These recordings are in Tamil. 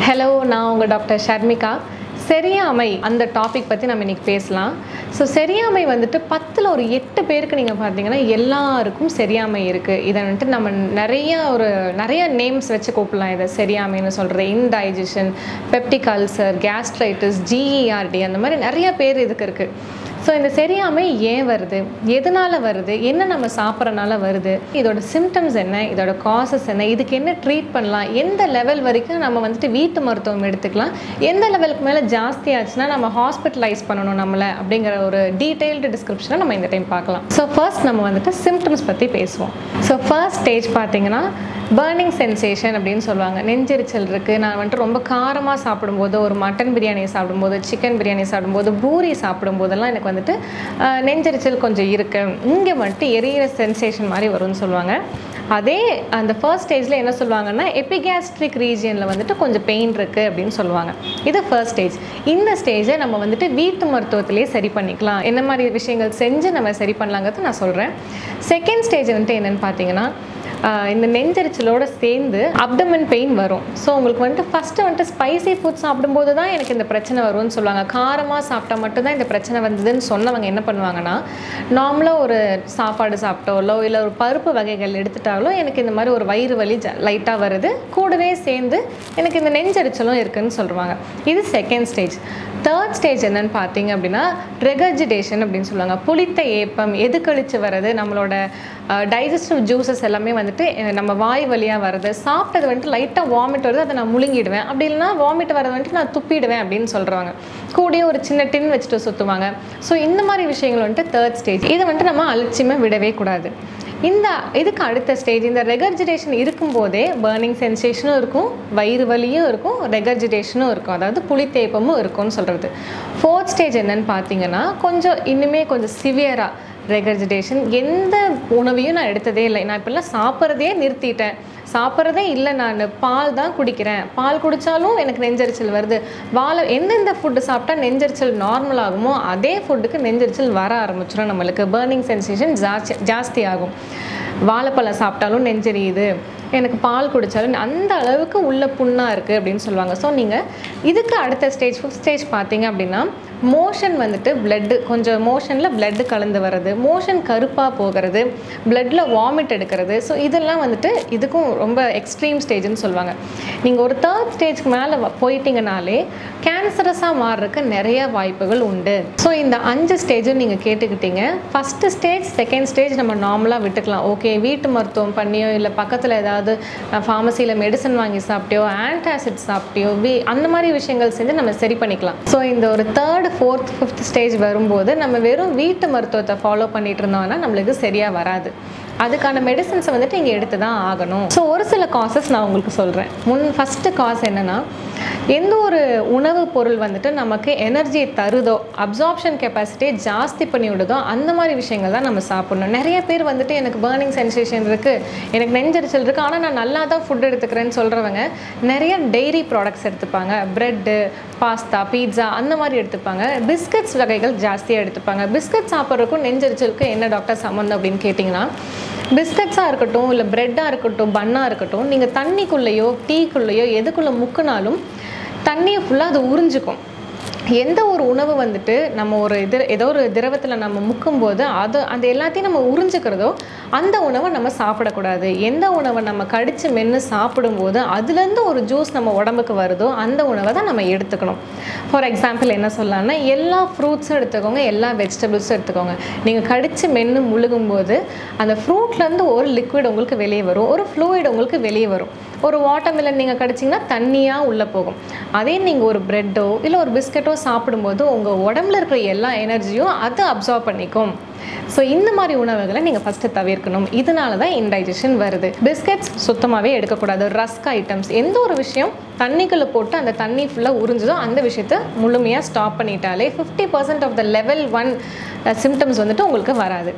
ஹலோ நான் உங்கள் டாக்டர் ஷர்மிகா சரியாமை அந்த டாபிக் பற்றி நம்ம இன்னைக்கு பேசலாம் ஸோ சரியாமை வந்துட்டு பத்தில் ஒரு எட்டு பேருக்கு நீங்கள் பார்த்தீங்கன்னா எல்லாருக்கும் சரியாமை இருக்குது இதை வந்துட்டு நம்ம நிறைய ஒரு நிறைய நேம்ஸ் வச்சு கூப்பிடலாம் இதை சரியாமைன்னு சொல்கிறது indigestion peptic ulcer gastritis GERD அந்த மாதிரி நிறைய பேர் இதுக்கு இருக்குது ஸோ இந்த சரியாமை ஏன் வருது எதனால் வருது என்ன நம்ம சாப்பிட்றனால வருது இதோட சிம்டம்ஸ் என்ன இதோட காசஸ் என்ன இதுக்கு என்ன ட்ரீட் பண்ணலாம் எந்த லெவல் வரைக்கும் நம்ம வந்துட்டு வீட்டு மருத்துவம் எடுத்துக்கலாம் எந்த லெவலுக்கு மேலே ஜாஸ்தி ஆச்சுன்னா நம்ம ஹாஸ்பிட்டலைஸ் பண்ணணும் நம்மளை அப்படிங்கிற ஒரு டீட்டெயில்டு டிஸ்கிரிப்ஷனை நம்ம இந்த டைம் பார்க்கலாம் ஸோ ஃபர்ஸ்ட் நம்ம வந்துட்டு சிம்டம்ஸ் பற்றி பேசுவோம் ஸோ ஃபர்ஸ்ட் ஸ்டேஜ் பார்த்தீங்கன்னா பேர்னிங் சென்சேஷன் அப்படின்னு சொல்லுவாங்க நெஞ்செரிச்சல் இருக்குது நான் வந்துட்டு ரொம்ப காரமாக சாப்பிடும்போது ஒரு மட்டன் பிரியாணி சாப்பிடும்போது சிக்கன் பிரியாணி சாப்பிடும்போது பூரி சாப்பிடும்போதெல்லாம் எனக்கு வந்துட்டு ஆஹ், நெஞ்செரிச்சல் கொஞ்சம் இருக்குது இங்கே வந்துட்டு எரியிற சென்சேஷன் மாதிரி வரும்னு சொல்லுவாங்க அதே அந்த ஃபர்ஸ்ட் ஸ்டேஜில் என்ன சொல்லுவாங்கன்னா எபிகாஸ்ட்ரிக் ரீஜியனில் வந்துட்டு கொஞ்சம் பெயின் இருக்குது அப்படின்னு சொல்லுவாங்க இது ஃபர்ஸ்ட் ஸ்டேஜ் இந்த ஸ்டேஜை நம்ம வந்துட்டு வீட்டு மருத்துவத்திலேயே சரி பண்ணிக்கலாம் என்ன மாதிரி விஷயங்கள் செஞ்சு நம்ம சரி பண்ணலாங்கிறது நான் சொல்கிறேன் செகண்ட் ஸ்டேஜ் வந்துட்டு என்னென்னு பார்த்தீங்கன்னா ஆஹ் இந்த நெஞ்செரிச்சலோட சேர்ந்து அப்டமன் பெயின் வரும் ஸோ உங்களுக்கு வந்துட்டு ஃபஸ்ட்டு வந்துட்டு ஸ்பைசி ஃபுட் சாப்பிடும்போது தான் எனக்கு இந்த பிரச்சனை வரும்னு சொல்லுவாங்க காரமாக சாப்பிட்டா மட்டும்தான் இந்த பிரச்சனை வந்ததுன்னு சொன்னவங்க என்ன பண்ணுவாங்கன்னா நார்மலாக ஒரு சாப்பாடு சாப்பிட்டோலோ இல்லை ஒரு பருப்பு வகைகள் எடுத்துட்டாலோ எனக்கு இந்த மாதிரி ஒரு வயிறு வலி லைட்டாக வருது கூடவே சேர்ந்து எனக்கு இந்த நெஞ்செரிச்சலும் இருக்குன்னு சொல்லுவாங்க இது செகண்ட் ஸ்டேஜ் தேர்ட் ஸ்டேஜ் என்னன்னு பார்த்தீங்க அப்படின்னா ரெகர்ஜிடேஷன் அப்படின்னு சொல்லுவாங்க புளித்த ஏப்பம் எது கழிச்சு வர்றது நம்மளோட டைஜஸ்டிவ் ஜூசஸ் எல்லாமே வந்துட்டு அஹ், நம்ம வாய் வழியாக வருது சாப்பிட்டது வந்துட்டு லைட்டாக வாமிட் வருது அதை நான் முழுங்கிடுவேன் அப்படி இல்லைன்னா வாமிட் வரது வந்துட்டு நான் துப்பிடுவேன் அப்படின்னு சொல்கிறாங்க கூடயே ஒரு சின்ன டின் வச்சுட்டு சுற்றுவாங்க ஸோ இந்த மாதிரி விஷயங்கள் வந்துட்டு தேர்ட் ஸ்டேஜ் இதை வந்துட்டு நம்ம அலட்சியமாக விடவே கூடாது இந்த இதுக்கு அடுத்த ஸ்டேஜ் இந்த ரெகர்ஜிடேஷன் இருக்கும்போதே பேர்னிங் சென்சேஷனும் இருக்கும் வயிறு வலியும் இருக்கும் ரெகர்ஜிடேஷனும் இருக்கும் அதாவது புளித்தேப்பமும் இருக்கும்னு சொல்கிறது ஃபோர்த் ஸ்டேஜ் என்னன்னு பார்த்தீங்கன்னா கொஞ்சம் இன்னுமே கொஞ்சம் சிவியராக ரெகர்ஜிடேஷன் எந்த உணவையும் நான் எடுத்ததே இல்லை நான் இப்போல்லாம் சாப்பிட்றதே நிறுத்திட்டேன் சாப்பிட்றதே இல்லை நான் பால் தான் குடிக்கிறேன் பால் குடித்தாலும் எனக்கு நெஞ்செரிச்சல் வருது வாழை எந்தெந்த ஃபுட்டு சாப்பிட்டா நெஞ்செரிச்சல் நார்மல் ஆகுமோ அதே ஃபுட்டுக்கு நெஞ்செரிச்சல் வர ஆரம்பிச்சிடும் நம்மளுக்கு பேர்னிங் சென்சேஷன் ஜாஸ்தி ஜாஸ்தி ஆகும் வாழைப்பழம் சாப்பிட்டாலும் நெஞ்செரியுது எனக்கு பால் குடித்தாலும் அந்த அளவுக்கு உள்ள புண்ணாக இருக்குது அப்படின்னு சொல்லுவாங்க ஸோ நீங்கள் இதுக்கு அடுத்த ஸ்டேஜ் ஃபிஃப்த் ஸ்டேஜ் பார்த்தீங்க அப்படின்னா மோஷன் வந்துட்டு பிளட்டு கொஞ்சம் மோஷனில் பிளட்டு கலந்து வர்றது மோஷன் கருப்பாக போகிறது பிளட்டில் வாமிட் எடுக்கிறது ஸோ இதெல்லாம் வந்துட்டு இதுக்கும் ரொம்ப எக்ஸ்ட்ரீம் ஸ்டேஜ்னு சொல்லுவாங்க நீங்கள் ஒரு தேர்ட் ஸ்டேஜ்க்கு மேலே போயிட்டீங்கனாலே கேன்சரஸாக மாறுறதுக்கு நிறைய வாய்ப்புகள் உண்டு ஸோ இந்த அஞ்சு ஸ்டேஜும் நீங்கள் கேட்டுக்கிட்டீங்க ஃபஸ்ட்டு ஸ்டேஜ் செகண்ட் ஸ்டேஜ் நம்ம நார்மலாக விட்டுக்கலாம் ஓகே வீட்டு மருத்துவம் பண்ணியோ இல்லை பக்கத்தில் ஏதாவது ஃபார்மசியில் மெடிசன் வாங்கி சாப்பிட்டியோ ஆன்டாசிட் சாப்பிட்டியோ வி அந்த மாதிரி விஷயங்கள் செஞ்சு நம்ம சரி பண்ணிக்கலாம் ஸோ இந்த ஒரு தேர்ட் ஃபோர்த் ஃபிஃப்த் ஸ்டேஜ் வரும்போது நம்ம வெறும் வீட்டு மருத்துவத்தை ஃபாலோ பண்ணிட்டு இருந்தோம்னா நம்மளுக்கு சரியாக வராது அதுக்கான மெடிசன்ஸை வந்துட்டு இங்கே எடுத்து தான் ஆகணும் ஸோ ஒரு சில காசஸ் நான் உங்களுக்கு சொல்கிறேன் முன் ஃபஸ்ட்டு காஸ் என்னென்னா எந்த ஒரு உணவுப் பொருள் வந்துட்டு நமக்கு எனர்ஜியை தருதோ அப்சார்ப்ஷன் கெப்பாசிட்டியை ஜாஸ்தி பண்ணி விடுதோ அந்த மாதிரி விஷயங்கள் தான் நம்ம சாப்பிடணும் நிறைய பேர் வந்துட்டு எனக்கு பேர்னிங் சென்சேஷன் இருக்குது எனக்கு நெஞ்சரிச்சல் இருக்குது ஆனால் நான் நல்லா தான் ஃபுட் எடுத்துக்கிறேன்னு சொல்கிறவங்க நிறைய டெய்ரி ப்ராடக்ட்ஸ் எடுத்துப்பாங்க ப்ரெட்டு பாஸ்தா பீட்சா அந்த மாதிரி எடுத்துப்பாங்க பிஸ்கட்ஸ் வகைகள் ஜாஸ்தியாக எடுத்துப்பாங்க பிஸ்கட் சாப்பிட்றதுக்கும் நெஞ்சரிச்சலுக்கும் என்ன டாக்டர் சம்மந்தம் அப்படின்னு கேட்டிங்கன்னா பிஸ்கட்ஸாக இருக்கட்டும் இல்லை ப்ரெட்டாக இருக்கட்டும் பன்னாக இருக்கட்டும் நீங்கள் தண்ணிக்குள்ளேயோ டீக்குள்ளேயோ எதுக்குள்ளே முக்குனாலும் தண்ணியை ஃபுல்லாக அது உறிஞ்சிக்கும் எந்த ஒரு உணவு வந்துட்டு நம்ம ஒரு இது ஏதோ ஒரு திரவத்தில் நம்ம முக்கும்போது அது அது எல்லாத்தையும் நம்ம உறிஞ்சிக்கிறதோ அந்த உணவை நம்ம சாப்பிடக்கூடாது எந்த உணவை நம்ம கடித்து மென்று சாப்பிடும்போது அதுலேருந்து ஒரு ஜூஸ் நம்ம உடம்புக்கு வருதோ அந்த உணவை தான் நம்ம எடுத்துக்கணும் ஃபார் எக்ஸாம்பிள் என்ன சொல்லலாம்னா எல்லா ஃப்ரூட்ஸும் எடுத்துக்கோங்க எல்லா வெஜிடபிள்ஸும் எடுத்துக்கோங்க நீங்கள் கடித்து மென்று முழுகும்போது அந்த ஃப்ரூட்லேருந்து ஒரு லிக்விட் உங்களுக்கு வெளியே வரும் ஒரு ஃப்ளூயிட் உங்களுக்கு வெளியே வரும் ஒரு வாட்டர்மெலன் நீங்கள் கடிச்சிங்கன்னா தண்ணியாக உள்ளே போகும் அதே நீங்கள் ஒரு ப்ரெட்டோ இல்லை ஒரு பிஸ்கட்டோ சாப்பிடும்போது உங்கள் உடம்புல இருக்கிற எல்லா எனர்ஜியும் அது அப்சார்ப் பண்ணிக்கும் ஸோ இந்த மாதிரி உணவுகளை நீங்கள் ஃபஸ்ட்டு தவிர்க்கணும் இதனால தான் இன்டைஜஷன் வருது பிஸ்கட்ஸ் சுத்தமாகவே எடுக்கக்கூடாது ரஸ்க் ஐட்டம்ஸ் எந்த ஒரு விஷயம் தண்ணிக்குள்ளே போட்டு அந்த தண்ணி ஃபுல்லாக உறிஞ்சுதோ அந்த விஷயத்தை முழுமையாக ஸ்டாப் பண்ணிட்டாலே fifty percent of the level one symptoms வந்துட்டு உங்களுக்கு வராது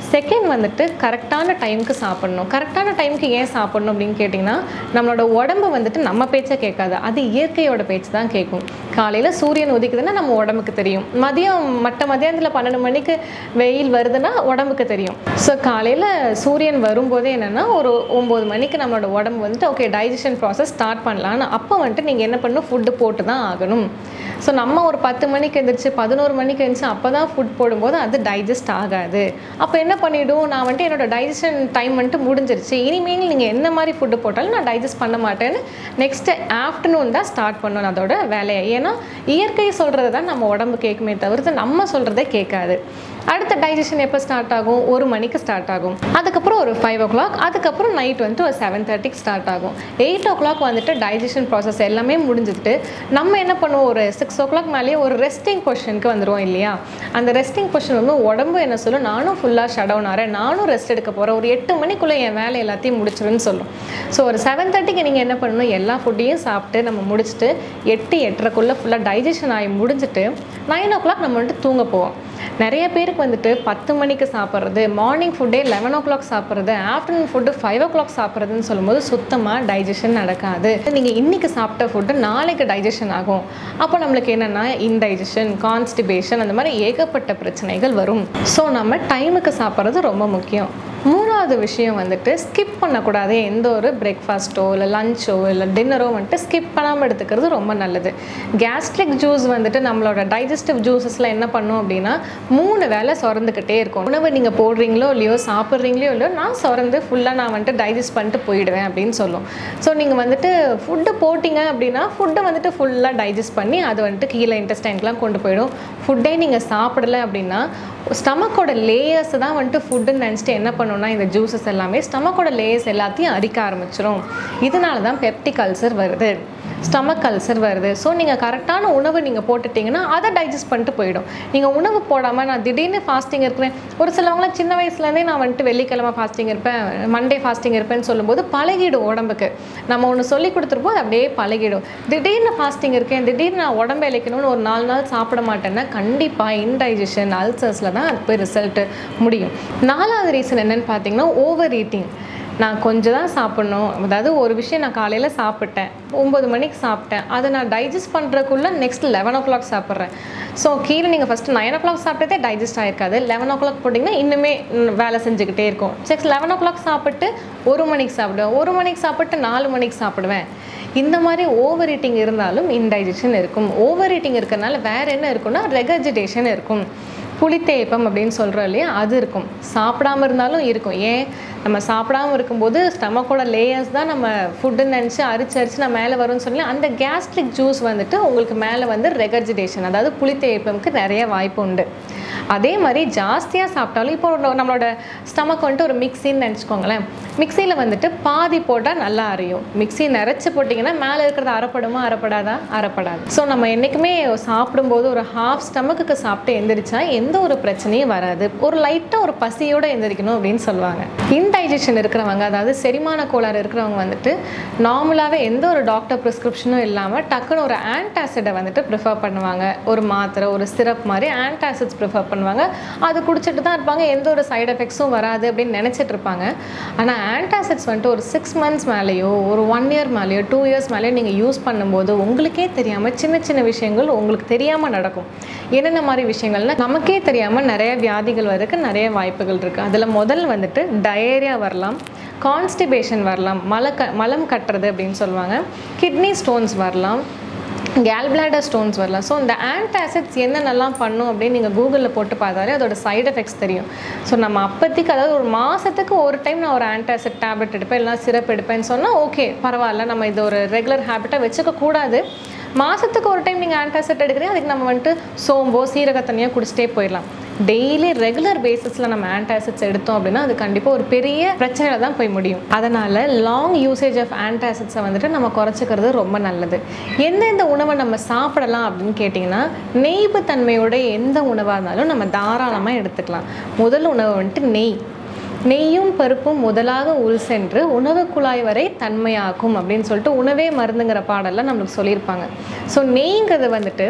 செகண்ட் வந்துட்டு கரெக்டான டைமுக்கு சாப்பிடணும் கரெக்டான டைமுக்கு ஏன் சாப்பிடணும் அப்படின்னு கேட்டிங்கன்னா நம்மளோட உடம்பு வந்துட்டு நம்ம பேச்சை கேட்காது அது இயற்கையோட பேச்சு தான் கேட்கும் காலையில் சூரியன் உதிக்குதுன்னா நம்ம உடம்புக்கு தெரியும் மதியம் மற்ற மதியானத்தில் பன்னெண்டு மணிக்கு வெயில் வருதுன்னா உடம்புக்கு தெரியும் ஸோ காலையில் சூரியன் வரும்போதே என்னென்னா ஒரு ஒம்பது மணிக்கு நம்மளோட உடம்பு வந்துட்டு ஓகே டைஜஷன் ப்ராசஸ் ஸ்டார்ட் பண்ணலான்னு அப்போ வந்துட்டு நீங்கள் என்ன பண்ணணும் ஃபுட்டு போட்டு தான் ஆகணும் ஸோ நம்ம ஒரு பத்து மணிக்கு எழுந்திரிச்சு பதினோரு மணிக்கு எழுந்திரிச்சு அப்போ தான் ஃபுட் போடும்போது அது டைஜஸ்ட் ஆகாது அப்போ என்ன பண்ணிவிடும் நான் வந்துட்டு என்னோட டைஜஷன் டைம் வந்துட்டு முடிஞ்சிருச்சு இனிமேல் நீங்கள் என்ன மாதிரி ஃபுட்டு போட்டாலும் நான் டைஜஸ்ட் பண்ண மாட்டேன்னு நெக்ஸ்ட்டு ஆஃப்டர்நூன் தான் ஸ்டார்ட் பண்ணணும் அதோட வேலையை ஏன்னா இயற்கை சொல்கிறது தான் நம்ம உடம்பு கேட்குமே தவிர்த்து நம்ம சொல்கிறதே கேட்காது அடுத்த டைஜஷன் எப்போ ஸ்டார்ட் ஆகும் ஒரு மணிக்கு ஸ்டார்ட் ஆகும் அதுக்கப்புறம் ஒரு ஃபைவ் ஓ கிளாக் அதுக்கப்புறம் நைட் வந்துட்டு ஒரு செவன் தேர்ட்டிக்கு ஸ்டார்ட் ஆகும் எயிட் ஓ கிளாக் வந்துட்டு டைஜஷன் ப்ராசஸ் எல்லாமே முடிஞ்சுட்டு நம்ம என்ன பண்ணுவோம் ஒரு சிக்ஸ் ஓ கிளாக் மேலேயே ஒரு ரெஸ்டிங் பொசிஷனுக்கு வந்துடுவோம் இல்லையா அந்த ரெஸ்டிங் பொசிஷன் வந்து உடம்பு என்ன சொல்லும் நானும் ஃபுல்லாக ஷட் டவுன் ஆகிறேன் நானும் ரெஸ்ட் எடுக்க போகிறேன் ஒரு எட்டு மணிக்குள்ளே என் வேலை எல்லாத்தையும் முடிச்சிருன்னு சொல்லும் ஸோ ஒரு செவன் தேர்ட்டிக்கு நீங்கள் என்ன பண்ணணும் எல்லா ஃபுட்டையும் சாப்பிட்டு நம்ம முடிச்சுட்டு எட்டு எட்டரைக்குள்ளே ஃபுல்லாக டைஜஷன் ஆகி முடிஞ்சுட்டு நைன் ஓ கிளாக் நம்ம வந்துட்டு தூங்க போவோம் நிறைய பேருக்கு வந்துட்டு பத்து மணிக்கு சாப்பிட்றது மார்னிங் ஃபுட்டே லெவன் ஓ கிளாக் சாப்பிட்றது afternoon food five o'clock சாப்பிட்றதுன்னு சொல்லும்போது சுத்தமாக டைஜஷன் நடக்காது நீங்கள் இன்றைக்கி சாப்பிட்ட ஃபுட்டு நாளைக்கு டைஜஷன் ஆகும் அப்போ நம்மளுக்கு என்னென்னா இன்டைஜஷன் கான்ஸ்டிபேஷன் அந்த மாதிரி ஏகப்பட்ட பிரச்சனைகள் வரும் ஸோ நம்ம டைமுக்கு சாப்பிட்றது ரொம்ப முக்கியம் மூணாவது விஷயம் வந்துட்டு ஸ்கிப் பண்ணக்கூடாது எந்த ஒரு பிரேக்ஃபாஸ்ட்டோ இல்லை லஞ்சோ இல்லை டின்னரோ வந்துட்டு ஸ்கிப் பண்ணாமல் எடுத்துக்கிறது ரொம்ப நல்லது கேஸ்ட்ரிக் ஜூஸ் வந்துட்டு நம்மளோட டைஜஸ்டிவ் ஜூஸஸில் என்ன பண்ணும் அப்படின்னா மூணு வேளை சுரந்துக்கிட்டே இருக்கும் உணவு நீங்கள் போடுறீங்களோ இல்லையோ சாப்பிட்றீங்களோ இல்லையோ நான் சுரந்து ஃபுல்லாக நான் வந்துட்டு டைஜஸ்ட் பண்ணிட்டு போயிடுவேன் அப்படின்னு சொல்லும் ஸோ நீங்கள் வந்துட்டு ஃபுட்டு போட்டிங்க அப்படின்னா ஃபுட்டை வந்துட்டு ஃபுல்லாக டைஜஸ்ட் பண்ணி அது வந்துட்டு கீழே இன்டெஸ்டைன்க்கெலாம் கொண்டு போயிடும் ஃபுட்டே நீங்கள் சாப்பிடல அப்படின்னா ஸ்டமக்கோட லேயர்ஸ் தான் வந்துட்டு ஃபுட்டுன்னு நினச்சிட்டு என்ன பண்ணணும்னா இந்த ஜூஸஸ் எல்லாமே ஸ்டமக்கோட லேயர்ஸ் எல்லாத்தையும் அரிக்க ஆரம்பிச்சிரும் இதனால தான் பெப்டிக் அல்சர் வருது ஸ்டமக் அல்சர் வருது ஸோ நீங்கள் கரெக்டான உணவு நீங்கள் போட்டுட்டிங்கன்னா அதை டைஜஸ்ட் பண்ணிட்டு போயிடும் நீங்கள் உணவு போடாமல் நான் திடீர்னு ஃபாஸ்டிங் இருக்கிறேன் ஒரு சிலவங்களாம் சின்ன வயசுலேருந்தே நான் வந்துட்டு வெள்ளிக்கிழமை ஃபாஸ்டிங் இருப்பேன் மண்டே ஃபாஸ்டிங் இருப்பேன்னு சொல்லும்போது பழகிடும் உடம்புக்கு நம்ம ஒன்று சொல்லி கொடுத்துருப்போம் அது அப்படியே பழகிடும் திடீர்னு ஃபாஸ்டிங் இருக்கேன் திடீர்னு நான் உடம்பு இழைக்கணும்னு ஒரு நாலு நாள் சாப்பிட மாட்டேன்னா கண்டிப்பாக இன்டைஜஷன் அல்சர்ஸில் தான் அது போய் ரிசல்ட்டு முடியும் நாலாவது ரீசன் என்னன்னு பார்த்தீங்கன்னா ஓவர் ஈட்டிங் நான் கொஞ்சம் தான் சாப்பிட்ணும் அதாவது ஒரு விஷயம் நான் காலையில் சாப்பிட்டேன் ஒம்பது மணிக்கு சாப்பிட்டேன் அதை நான் டைஜஸ்ட் பண்ணுறதுக்குள்ளே நெக்ஸ்ட் லெவன் ஓ கிளாக் சாப்பிட்றேன் ஸோ கீழே நீங்கள் ஃபஸ்ட்டு நைன் ஓ கிளாக் சாப்பிட்டதே டைஜஸ்ட் ஆயிருக்காது லெவன் ஓ கிளாக் போட்டிங்கன்னா இன்னுமே ம், வேலை செஞ்சுக்கிட்டே இருக்கும் நெக்ஸ்ட் லெவன் ஓ கிளாக் சாப்பிட்டு ஒரு மணிக்கு சாப்பிடுவேன் ஒரு மணிக்கு சாப்பிட்டு நாலு மணிக்கு சாப்பிடுவேன் இந்த மாதிரி ஓவர் ஈட்டிங் இருந்தாலும் இன்டைஜஷன் இருக்கும் ஓவர் ஈட்டிங் இருக்கிறனால வேறு என்ன இருக்கும்னா ரெகர்ஜிடேஷன் இருக்கும் புளித்தேப்பம் அப்படின்னு சொல்கிறோம் இல்லையா அது இருக்கும் சாப்பிடாம இருந்தாலும் இருக்கும் ஏன் நம்ம சாப்பிடாம இருக்கும்போது ஸ்டமக்கோட லேயர்ஸ் தான் நம்ம ஃபுட்டுன்னு நினச்சி அரிச்சு அரிச்சு நான் மேலே வரும்னு சொல்லி அந்த கேஸ்ட்ரிக் ஜூஸ் வந்துட்டு உங்களுக்கு மேலே வந்து ரெகர்ஜிடேஷன் அதாவது புளித்தேப்பம்க்கு நிறைய வாய்ப்பு உண்டு அதே மாதிரி ஜாஸ்தியாக சாப்பிட்டாலும் இப்போ ஒரு நம்மளோட ஸ்டமக் வந்துட்டு ஒரு மிக்சின்னு நினச்சிக்கோங்களேன் மிக்சியில் வந்துட்டு பாதி போட்டால் நல்லா அரையும் மிக்ஸி நிறைச்சி போட்டிங்கன்னா மேலே இருக்கிறது அரைப்படுமா அரைப்படாதா அரைப்படாது ஸோ நம்ம என்றைக்குமே சாப்பிடும்போது ஒரு ஹாஃப் ஸ்டமக்குக்கு சாப்பிட்டு எந்திரிச்சா எந்த ஒரு பிரச்சனையும் வராது ஒரு லைட்டாக ஒரு பசியோடு எந்திரிக்கணும் அப்படின்னு சொல்லுவாங்க இன்டைஜஷன் இருக்கிறவங்க அதாவது செரிமான கோளாறு இருக்கிறவங்க வந்துட்டு நார்மலாகவே எந்த ஒரு டாக்டர் ப்ரிஸ்கிரிப்ஷனும் இல்லாமல் டக்குன்னு ஒரு ஆன்டாசிடை வந்துட்டு ப்ரிஃபர் பண்ணுவாங்க ஒரு மாத்திரை ஒரு சிரப் மாதிரி ஆன்டாசிட்ஸ் ப்ரிஃபர் பண்ணுவாங்க அது குடிச்சிட்டு தான் இருப்பாங்க எந்த ஒரு சைடு எஃபெக்ட்ஸும் வராது அப்படின்னு நினச்சிட்டு இருப்பாங்க ஆனால் ஆன்டாசிட்ஸ் வந்துட்டு ஒரு சிக்ஸ் மந்த்ஸ் மேலேயோ ஒரு ஒன் இயர் மேலேயோ டூ இயர்ஸ் மேலேயோ நீங்கள் யூஸ் பண்ணும்போது உங்களுக்கே தெரியாமல் சின்ன சின்ன விஷயங்கள் உங்களுக்கு தெரியாமல் நடக்கும் என்னென்ன மாதிரி விஷயங்கள்னா நமக்கே தெரியாமல் நிறைய வியாதிகள் வரதுக்கு நிறைய வாய்ப்புகள் இருக்குது அதில் முதல் வந்துட்டு டயேரியா வரலாம் கான்ஸ்டிபேஷன் வரலாம் மலை க மலம் கட்டுறது அப்படின்னு சொல்லுவாங்க கிட்னி ஸ்டோன்ஸ் வரலாம் கேல்பிளாடர் ஸ்டோன்ஸ் வரலாம் ஸோ இந்த ஆன்டாசிட்ஸ் என்னென்னலாம் பண்ணும் அப்படின்னு நீங்கள் கூகுளில் போட்டு பார்த்தாலே அதோட சைடு எஃபெக்ட்ஸ் தெரியும் ஸோ நம்ம அப்போதைக்கு அதாவது ஒரு மாதத்துக்கு ஒரு டைம் நான் ஒரு ஆன்டாசிட் டேப்லெட் எடுப்பேன் இல்லைனா சிரப் எடுப்பேன்னு சொன்னால் ஓகே பரவாயில்ல நம்ம இது ஒரு ரெகுலர் ஹேபிட்டாக வச்சுக்க கூடாது மாதத்துக்கு ஒரு டைம் நீங்கள் ஆன்டாசிட் எடுக்கிறீங்க அதுக்கு நம்ம வந்துட்டு சோம்போ சீரக தண்ணியோ குடிச்சிட்டே போயிடலாம் டெய்லி ரெகுலர் பேசிஸில் நம்ம ஆன்டாசிட்ஸ் எடுத்தோம் அப்படின்னா அது கண்டிப்பாக ஒரு பெரிய பிரச்சனையில் தான் போய் முடியும் அதனால் லாங் யூசேஜ் ஆஃப் ஆன்டாசிட்ஸை வந்துட்டு நம்ம குறைச்சிக்கிறது ரொம்ப நல்லது எந்தெந்த உணவை நம்ம சாப்பிடலாம் அப்படின்னு கேட்டிங்கன்னா நெய்பு தன்மையோட எந்த உணவாக இருந்தாலும் நம்ம தாராளமாக எடுத்துக்கலாம் முதல் உணவு வந்துட்டு நெய் நெய்யும் பருப்பும் முதலாக உள் சென்று உணவு குழாய் வரை தன்மையாக்கும் அப்படின்னு சொல்லிட்டு உணவே மருந்துங்கிற பாடலில் நம்மளுக்கு சொல்லியிருப்பாங்க ஸோ நெய்ங்கிறது வந்துட்டு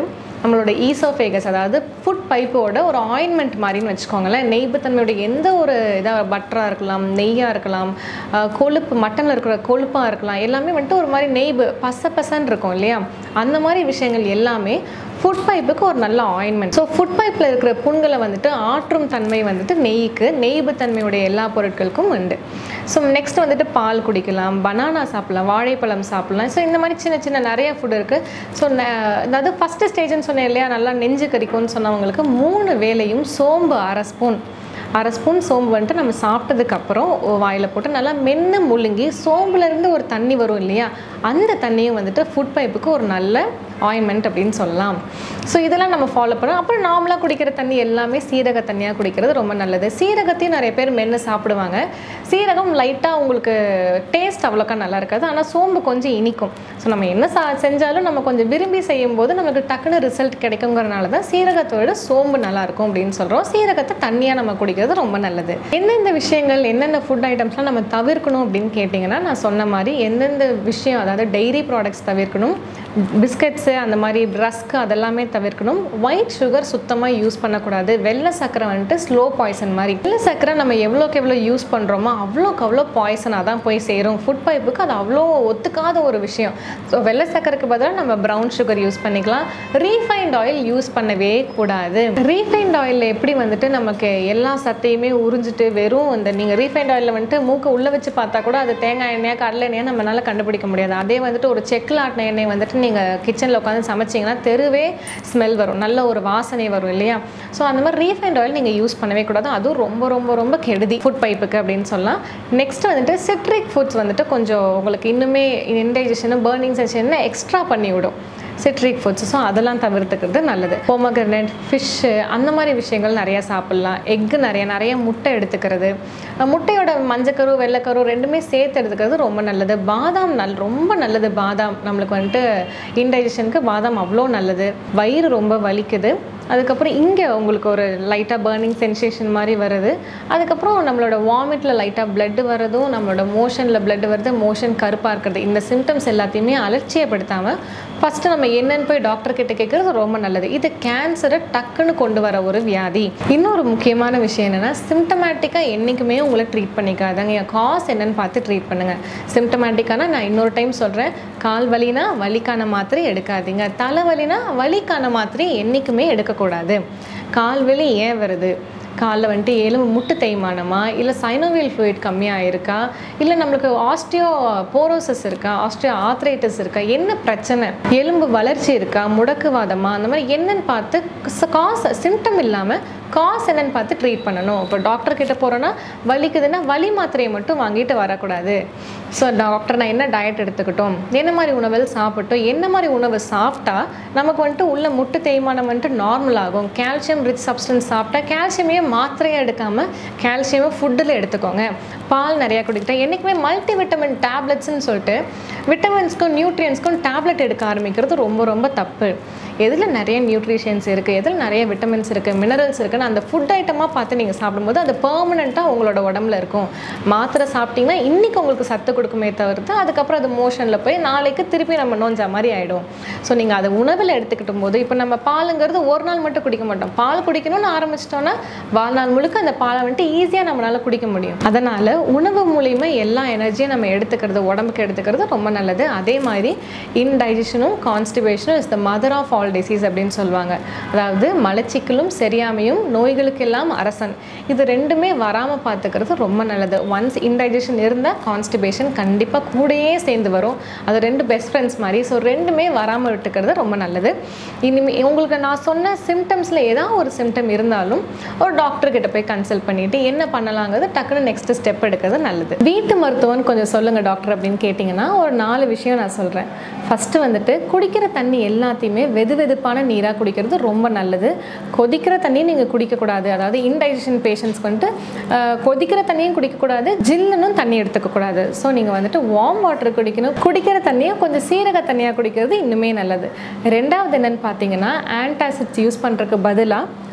நம்மளோட ஈசோஃபேகஸ் அதாவது ஃபுட் பைப்போட ஒரு ஆயின்மெண்ட் மாதிரின்னு வச்சுக்கோங்களேன் நெய்புத்தன்மையோட எந்த ஒரு இதாக பட்டராக இருக்கலாம் நெய்யாக இருக்கலாம் அஹ் கொழுப்பு மட்டனில் இருக்கிற கொழுப்பாக இருக்கலாம் எல்லாமே வந்துட்டு ஒரு மாதிரி நெய்பு பச பசன்னு இருக்கும் இல்லையா அந்த மாதிரி விஷயங்கள் எல்லாமே ஃபுட் பைப்புக்கு ஒரு நல்ல ஆயின்மெண்ட் ஸோ ஃபுட் பைப்பில் இருக்கிற புண்களை வந்துட்டு ஆற்றும் தன்மை வந்துட்டு நெய்க்கு நெய்பு தன்மையுடைய எல்லா பொருட்களுக்கும் உண்டு ஸோ நெக்ஸ்ட் வந்துட்டு பால் குடிக்கலாம் பனானா சாப்பிடலாம் வாழைப்பழம் சாப்பிடலாம் ஸோ இந்த மாதிரி சின்ன சின்ன நிறைய ஃபுட் இருக்குது ஸோ அதாவது ஃபஸ்ட்டு ஸ்டேஜ்னு சொன்னேன் இல்லையா நல்லா நெஞ்சு கறிக்கும்னு சொன்னவங்களுக்கு மூணு வேளையும் சோம்பு அரை ஸ்பூன் அரை ஸ்பூன் சோம்பு வந்துட்டு நம்ம சாப்பிட்டதுக்கப்புறம் வாயில் போட்டு நல்லா மென்று முழுங்கி சோம்புலேருந்து ஒரு தண்ணி வரும் இல்லையா அந்த தண்ணியும் வந்துட்டு ஃபுட் பைப்புக்கு ஒரு நல்ல ஆயின்மெண்ட் அப்படின்னு சொல்லலாம் ஸோ இதெல்லாம் நம்ம ஃபாலோ பண்ணோம் அப்புறம் நார்மலாக குடிக்கிற தண்ணி எல்லாமே சீரக தண்ணியாக குடிக்கிறது ரொம்ப நல்லது சீரகத்தையும் நிறைய பேர் மென்று சாப்பிடுவாங்க சீரகம் லைட்டாக உங்களுக்கு டேஸ்ட் அவ்வளோக்கா நல்லா இருக்காது ஆனால் சோம்பு கொஞ்சம் இனிக்கும் ஸோ நம்ம என்ன சா செஞ்சாலும் நம்ம கொஞ்சம் விரும்பி செய்யும்போது நமக்கு டக்குன்னு ரிசல்ட் கிடைக்குங்கிறனால தான் சீரகத்தோட சோம்பு நல்லா இருக்கும் அப்படின்னு சொல்கிறோம் சீரகத்தை தண்ணியாக நம்ம குடிக்கிறது ரொம்ப நல்லது எந்தெந்த விஷயங்கள் என்னென்ன ஃபுட் ஐட்டம்ஸ்லாம் நம்ம தவிர்க்கணும் அப்படின்னு கேட்டிங்கன்னா நான் சொன்ன மாதிரி எந்தெந்த விஷயம் அதாவது டெய்ரி ப்ராடக்ட்ஸ் தவிர்க்கணும் பிஸ்கட்ஸு அந்த மாதிரி ரஸ்க் அதெல்லாமே தவிர்க்கணும் ஒயிட் சுகர் சுத்தமாக யூஸ் பண்ணக்கூடாது வெள்ளை சக்கரை வந்துட்டு ஸ்லோ பாய்சன் மாதிரி வெள்ளை சக்கரை நம்ம எவ்வளோக்கு எவ்வளோ யூஸ் பண்ணுறோமோ அவ்வளோக்கு அவ்வளோ பாய்சனாக தான் போய் சேரும் ஃபுட் பைப்புக்கு அது அவ்வளோ ஒத்துக்காத ஒரு விஷயம் ஸோ வெள்ளை சக்கரைக்கு பதிலாக நம்ம ப்ரௌன் சுகர் யூஸ் பண்ணிக்கலாம் ரீஃபைண்ட் ஆயில் யூஸ் பண்ணவே கூடாது ரீஃபைண்ட் ஆயிலில் எப்படி வந்துட்டு நமக்கு எல்லா சத்தையுமே உறிஞ்சிட்டு வெறும் இந்த நீங்கள் ரீஃபைண்ட் ஆயிலில் வந்துட்டு மூக்கை உள்ளே வச்சு பார்த்தா கூட அது தேங்காய் எண்ணெயாக கடலை எண்ணெயாக நம்மளால கண்டுபிடிக்க முடியாது அதே வந்துட்டு ஒரு செக்கில் ஆட்டின எண்ணெய் வந்துட்டு நீங்கள் கிச்சனில் உட்காந்து சமைச்சிங்கன்னா தெருவே ஸ்மெல் வரும் நல்ல ஒரு வாசனை வரும் இல்லையா ஸோ அந்த மாதிரி ரீஃபைண்ட் ஆயில் நீங்கள் யூஸ் பண்ணவே கூடாது அதுவும் ரொம்ப ரொம்ப ரொம்ப கெடுதி ஃபுட் பைப்புக்கு அப்படின்னு சொல்லலாம் நெக்ஸ்ட் வந்துட்டு சிட்ரிக் ஃபுட்ஸ் வந்துட்டு கொஞ்சம் உங்களுக்கு இன்னுமே இன்டைஜஷனு பேர்னிங் சென்சேஷன் எக்ஸ்ட்ரா பண்ணி விடும் சிட்ரிக் ஃபுட்ஸ் ஸோ அதெல்லாம் தவிர்த்துக்கிறது நல்லது பொமக்ரனட் ஃபிஷ்ஷு அந்த மாதிரி விஷயங்கள் நிறையா சாப்பிட்லாம் எக்கு நிறைய நிறைய முட்டை எடுத்துக்கிறது அஹ் முட்டையோட மஞ்சக்கரு வெள்ளைக்கரு ரெண்டுமே சேர்த்து எடுத்துக்கிறது ரொம்ப நல்லது பாதாம் நல் ரொம்ப நல்லது பாதாம் நம்மளுக்கு வந்துட்டு இன்டைஜஷனுக்கு பாதாம் அவ்வளோ நல்லது வயிறு ரொம்ப வலிக்குது அதுக்கப்புறம் இங்கே உங்களுக்கு ஒரு லைட்டாக பர்னிங் சென்சேஷன் மாதிரி வருது அதுக்கப்புறம் நம்மளோட வாமிட்டில் லைட்டாக blood வரதும் நம்மளோட மோஷனில் blood வருது மோஷன் கருப்பாக இருக்கிறது இந்த சிம்டம்ஸ் எல்லாத்தையுமே அலட்சியப்படுத்தாமல் ஃபஸ்ட்டு நம்ம என்னன்னு போய் டாக்டர் கிட்ட கேட்குறது ரொம்ப நல்லது இது கேன்சரை டக்குன்னு கொண்டு வர ஒரு வியாதி இன்னொரு முக்கியமான விஷயம் என்னென்னா சிம்டமேட்டிக்காக என்றைக்குமே உங்களை ட்ரீட் பண்ணிக்காதாங்க காஸ் என்னன்னு பார்த்து ட்ரீட் பண்ணுங்கள் சிம்டமேட்டிக்கானா நான் இன்னொரு டைம் சொல்கிறேன் கால் வலினா வலிக்கான மாத்திரை எடுக்காதீங்க தலைவலினா வலிக்கான மாத்திரை என்றைக்குமே எடுக்கக்கூடாது கால் வலி ஏன் வருது காலில் வந்துட்டு எலும்பு முட்டு தேய்மானமா இல்லை சைனோவியல் ஃப்ளூயிட் கம்மியாக இருக்கா இல்லை நம்மளுக்கு ஆஸ்டியோ போரோசஸ் இருக்கா ஆஸ்டியோ ஆத்ரைட்டிஸ் இருக்கா என்ன பிரச்சனை எலும்பு வளர்ச்சி இருக்கா முடக்குவாதமா அந்த மாதிரி என்னன்னு பார்த்து காஸ் சிம்டம் இல்லாமல் காஸ் என்னன்னு பார்த்து ட்ரீட் பண்ணணும் இப்போ டாக்டர் கிட்ட போகிறோன்னா வலிக்குதுன்னா வலி மாத்திரையை மட்டும் வாங்கிட்டு வரக்கூடாது ஸோ டாக்டர் நான் என்ன டயட் எடுத்துக்கிட்டோம் என்ன மாதிரி உணவுகள் சாப்பிட்டோம் என்ன மாதிரி உணவு சாப்பிட்டா நமக்கு வந்துட்டு உள்ள முட்டு தேய்மானம் வந்துட்டு நார்மல் ஆகும் கால்சியம் ரிச் சப்ஸ்டன்ஸ் சாப்பிட்டா கால்சியமே மாத்திரையாக எடுக்காமல் கால்சியமை ஃபுட்டில் எடுத்துக்கோங்க பால் நிறையா குடிக்கிட்டா என்றைக்குமே மல்டி விட்டமின் டேப்லெட்ஸ்னு சொல்லிட்டு விட்டமின்ஸ்க்கும் நியூட்ரியன்ஸ்க்கும் டேப்லெட் எடுக்க ஆரம்பிக்கிறது ரொம்ப ரொம்ப தப்பு எதில் நிறைய நியூட்ரிஷன்ஸ் இருக்குது எதில் நிறைய விட்டமின்ஸ் இருக்குது மினரல்ஸ் இருக்குன்னு அந்த ஃபுட் ஐட்டமாக பார்த்து நீங்கள் சாப்பிடும்போது அது பெர்மனெண்ட்டாக உங்களோட உடம்புல இருக்கும் மாத்திரை சாப்பிட்டீங்கன்னா இன்றைக்கி உங்களுக்கு சத்து கொடுக்குமே தவிர்த்து அதுக்கப்புறம் அது மோஷனில் போய் நாளைக்கு திருப்பி நம்ம நோஞ்ச மாதிரி ஆகிடும் ஸோ நீங்கள் அதை உணவில் எடுத்துக்கிட்டும் போது இப்போ நம்ம பாலுங்கிறது ஒரு நாள் மட்டும் குடிக்க மாட்டோம் பால் குடிக்கணும்னு ஆரம்பிச்சிட்டோன்னா வாழ்நாள் முழுக்க அந்த பாலை வந்துட்டு ஈஸியாக நம்மளால் குடிக்க முடியும் அதனால் உணவு மூலியமா எல்லா எனர்ஜியும் நம்ம எடுத்துக்கிறது உடம்புக்கு எடுத்துக்கிறது ரொம்ப நல்லது அதே மாதிரி இன்டைஜஷனும் கான்ஸ்டிபேஷனும் is the mother of all disease அப்படின்னு சொல்லுவாங்க அதாவது மலச்சிக்கலும் சரியாமையும் நோய்களுக்கெல்லாம் அரசன் இது ரெண்டுமே வராமல் பார்த்துக்கிறது ரொம்ப நல்லது ஒன்ஸ் இன்டைஜஷன் இருந்தால் கான்ஸ்டிபேஷன் கண்டிப்பாக கூடயே சேர்ந்து வரும் அது ரெண்டு பெஸ்ட் ஃப்ரெண்ட்ஸ் மாதிரி ஸோ ரெண்டுமே வராமல் விட்டுக்கிறது ரொம்ப நல்லது இனிமே உங்களுக்கு நான் சொன்ன சிம்டம்ஸில் ஏதாவது ஒரு சிம்டம் இருந்தாலும் ஒரு டாக்டர் கிட்ட போய் கன்சல்ட் பண்ணிட்டு என்ன பண்ணலாங்கிறது டக்குன்னு நெக்ஸ்ட் ஸ்டெப் எடுக்கிறது நல்லது வீட்டு மருத்துவம்னு கொஞ்சம் சொல்லுங்க டாக்டர் அப்படின்னு கேட்டிங்கன்னா ஒரு நாலு விஷயம் நான் சொல்கிறேன் ஃபஸ்ட்டு வந்துட்டு குடிக்கிற தண்ணி எல்லாத்தையுமே வெது வெதுப்பான நீராக குடிக்கிறது ரொம்ப நல்லது கொதிக்கிற தண்ணியும் நீங்கள் குடிக்கக்கூடாது அதாவது இன்டைஜஷன் பேஷண்ட்ஸ்க்கு வந்துட்டு அஹ், கொதிக்கிற தண்ணியும் குடிக்கக்கூடாது ஜில்லுன்னும் தண்ணி எடுத்துக்கக்கூடாது ஸோ நீங்கள் வந்துட்டு வார்ம் வாட்டர் குடிக்கணும் குடிக்கிற தண்ணியை கொஞ்சம் சீரக தண்ணியாக குடிக்கிறது இன்னுமே நல்லது ரெண்டாவது என்னன்னு பார்த்தீங்கன்னா ஆன்டாசிட்ஸ் யூஸ் பண்ணுறதுக்கு பதிலாக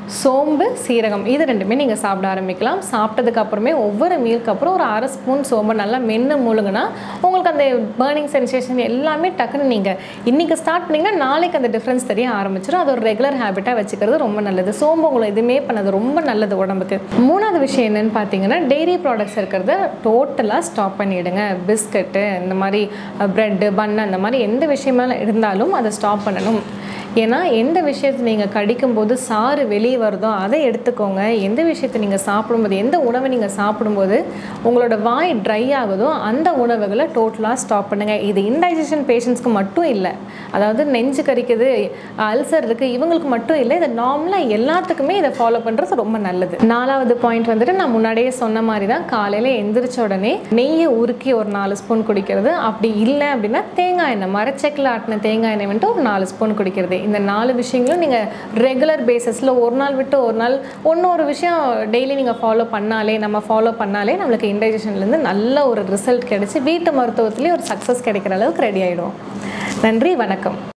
சோம்பு சீரகம் இது ரெண்டுமே நீங்கள் சாப்பிட ஆரம்பிக்கலாம் சாப்பிட்டதுக்கு அப்புறமே ஒவ்வொரு மீலுக்கு அப்புறம் ஒரு அரை ஸ்பூன் சோம்பு நல்லா மென்று முழுங்குனா உங்களுக்கு அந்த பேர்னிங் சென்சேஷன் எல்லாமே டக்குன்னு நீங்கள் இன்றைக்கி ஸ்டார்ட் பண்ணிங்கன்னா நாளைக்கு அந்த டிஃப்ரென்ஸ் தெரிய ஆரம்பிச்சிடும் அது ஒரு ரெகுலர் ஹேபிட்டாக வச்சுக்கிறது ரொம்ப நல்லது சோம்பு உங்களை எதுவுமே பண்ணது ரொம்ப நல்லது உடம்புக்கு மூணாவது விஷயம் என்னன்னு பார்த்தீங்கன்னா டெய்ரி ப்ராடக்ட்ஸ் இருக்கிறத டோட்டலாக ஸ்டாப் பண்ணிவிடுங்க பிஸ்கட்டு இந்த மாதிரி ப்ரெட்டு பன் அந்த மாதிரி எந்த விஷயமா இருந்தாலும் அதை ஸ்டாப் பண்ணணும் ஏன்னா எந்த விஷயத்தை நீங்கள் கடிக்கும்போது சாறு வெளியே வருதோ அதை எடுத்துக்கோங்க எந்த விஷயத்தை நீங்கள் சாப்பிடும்போது எந்த உணவை நீங்கள் சாப்பிடும்போது உங்களோட வாய் ட்ரை ஆகுதோ அந்த உணவுகளை டோட்டலாக ஸ்டாப் பண்ணுங்கள் இது இன்டைஜஷன் பேஷண்ட்ஸ்க்கு மட்டும் இல்லை அதாவது நெஞ்சு கறிக்குது அல்சர் இருக்குது இவங்களுக்கு மட்டும் இல்லை இதை நார்மலாக எல்லாத்துக்குமே இதை ஃபாலோ பண்ணுறது ரொம்ப நல்லது நாலாவது பாயிண்ட் வந்துட்டு நான் முன்னாடியே சொன்ன மாதிரி தான் காலையில் எந்திரிச்ச உடனே நெய்யை உருக்கி ஒரு நாலு ஸ்பூன் குடிக்கிறது அப்படி இல்லை அப்படின்னா தேங்காய் எண்ணெய் மரச்செக்கில் ஆட்டின தேங்காய் எண்ணெய் வந்துட்டு ஒரு நாலு ஸ்பூன் குடிக்கிறது இந்த நாலு விஷயங்களும் நீங்கள் ரெகுலர் பேசிஸில் ஒரு நாள் விட்டு ஒரு நாள் ஒன்று ஒரு விஷயம் டெய்லி நீங்கள் ஃபாலோ பண்ணாலே நம்ம ஃபாலோ பண்ணாலே நம்மளுக்கு இன்டைஜஷன்லேருந்து நல்ல ஒரு ரிசல்ட் கிடைச்சி வீட்டு மருத்துவத்துலேயே ஒரு சக்ஸஸ் கிடைக்கிற அளவுக்கு ரெடி ஆகிடும் நன்றி வணக்கம்